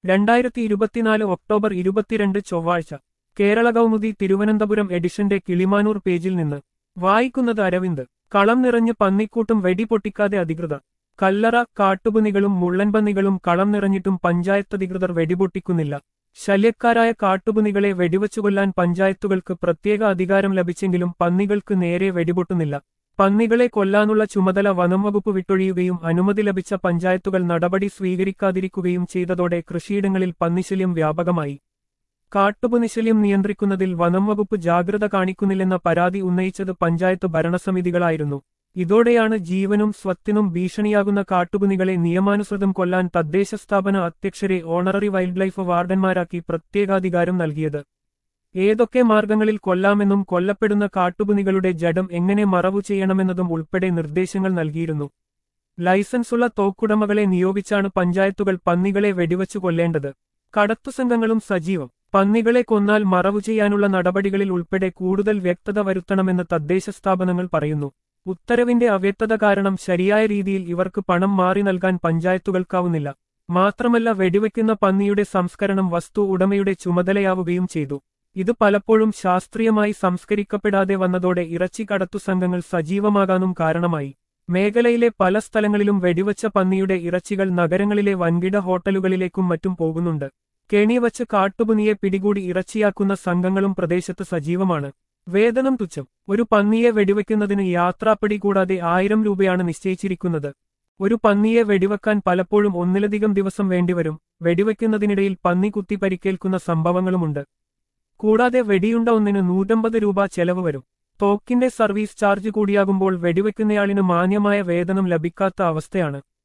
രണ്ടായിരത്തി ഇരുപത്തിനാല് ഒക്ടോബർ ഇരുപത്തിരണ്ട് ചൊവ്വാഴ്ച കേരള കൗമുദി തിരുവനന്തപുരം എഡിഷന്റെ കിളിമാനൂർ പേജിൽ നിന്ന് വായിക്കുന്നത് അരവിന്ദ് കളം നിറഞ്ഞ് പന്നിക്കൂട്ടും വെടിപൊട്ടിക്കാതെ അധികൃതർ കല്ലറ കാട്ടുപന്നികളും മുള്ളൻപന്നികളും കളം നിറഞ്ഞിട്ടും പഞ്ചായത്തധികൃതർ വെടിപൊട്ടിക്കുന്നില്ല ശല്യക്കാരായ കാട്ടുപന്നികളെ വെടിവച്ചുകൊല്ലാൻ പഞ്ചായത്തുകൾക്ക് പ്രത്യേക അധികാരം ലഭിച്ചെങ്കിലും പന്നികൾക്ക് നേരെ വെടിപൊട്ടുന്നില്ല പന്നികളെ കൊല്ലാനുള്ള ചുമതല വനം വകുപ്പ് വിട്ടൊഴിയുകയും അനുമതി ലഭിച്ച പഞ്ചായത്തുകൾ നടപടി സ്വീകരിക്കാതിരിക്കുകയും ചെയ്തതോടെ കൃഷിയിടങ്ങളിൽ പന്നിശല്യം വ്യാപകമായി കാട്ടുപന്നിശല്യം നിയന്ത്രിക്കുന്നതിൽ വനം വകുപ്പ് ജാഗ്രത കാണിക്കുന്നില്ലെന്ന പരാതി ഉന്നയിച്ചത് പഞ്ചായത്ത് ഭരണസമിതികളായിരുന്നു ഇതോടെയാണ് ജീവനും സ്വത്തിനും ഭീഷണിയാകുന്ന കാട്ടുപന്നികളെ നിയമാനുസൃതം കൊല്ലാൻ തദ്ദേശ സ്ഥാപന അധ്യക്ഷരെ ഓണററി വൈൽഡ് ലൈഫ് വാർഡന്മാരാക്കി പ്രത്യേകാധികാരം നൽകിയത് ഏതൊക്കെ മാർഗങ്ങളിൽ കൊല്ലാമെന്നും കൊല്ലപ്പെടുന്ന കാട്ടുപന്നികളുടെ ജഡം എങ്ങനെ മറവു ചെയ്യണമെന്നതും ഉൾപ്പെടെ നിർദ്ദേശങ്ങൾ നൽകിയിരുന്നു ലൈസൻസുള്ള തോക്കുടമകളെ നിയോഗിച്ചാണ് പഞ്ചായത്തുകൾ പന്നികളെ വെടിവച്ചു കൊല്ലേണ്ടത് കടത്തുസംഘങ്ങളും സജീവം പന്നികളെ കൊന്നാൽ മറവു ചെയ്യാനുള്ള നടപടികളിൽ ഉൾപ്പെടെ കൂടുതൽ വ്യക്തത വരുത്തണമെന്ന് തദ്ദേശ സ്ഥാപനങ്ങൾ പറയുന്നു ഉത്തരവിന്റെ അവ്യക്തത കാരണം ശരിയായ രീതിയിൽ ഇവർക്ക് പണം മാറി നൽകാൻ പഞ്ചായത്തുകൾക്കാവുന്നില്ല മാത്രമല്ല വെടിവെക്കുന്ന പന്നിയുടെ സംസ്കരണം വസ്തു ഉടമയുടെ ചുമതലയാവുകയും ചെയ്തു ഇത് പലപ്പോഴും ശാസ്ത്രീയമായി സംസ്കരിക്കപ്പെടാതെ വന്നതോടെ ഇറച്ചി കടത്തു സംഘങ്ങൾ സജീവമാകാനും കാരണമായി മേഖലയിലെ പല സ്ഥലങ്ങളിലും വെടിവച്ച പന്നിയുടെ ഇറച്ചികൾ നഗരങ്ങളിലെ വൻകിട ഹോട്ടലുകളിലേക്കും മറ്റും പോകുന്നുണ്ട് കെണിവച്ച് കാട്ടുപുനിയെ പിടികൂടി ഇറച്ചിയാക്കുന്ന സംഘങ്ങളും പ്രദേശത്ത് സജീവമാണ് വേതനം തുച്ഛം ഒരു പന്നിയെ വെടിവെക്കുന്നതിന് യാത്രാപ്പടി കൂടാതെ ആയിരം രൂപയാണ് നിശ്ചയിച്ചിരിക്കുന്നത് ഒരു പന്നിയെ വെടിവെക്കാൻ പലപ്പോഴും ഒന്നിലധികം ദിവസം വേണ്ടിവരും വെടിവെക്കുന്നതിനിടയിൽ പന്നി കുത്തി പരിക്കേൽക്കുന്ന സംഭവങ്ങളുമുണ്ട് കൂടാതെ വെടിയുണ്ട ഒന്നിന് നൂറ്റമ്പത് രൂപ ചെലവ് വരും തോക്കിന്റെ സർവീസ് ചാർജ് കൂടിയാകുമ്പോൾ വെടിവെക്കുന്നയാളിന് മാന്യമായ വേതനം ലഭിക്കാത്ത അവസ്ഥയാണ്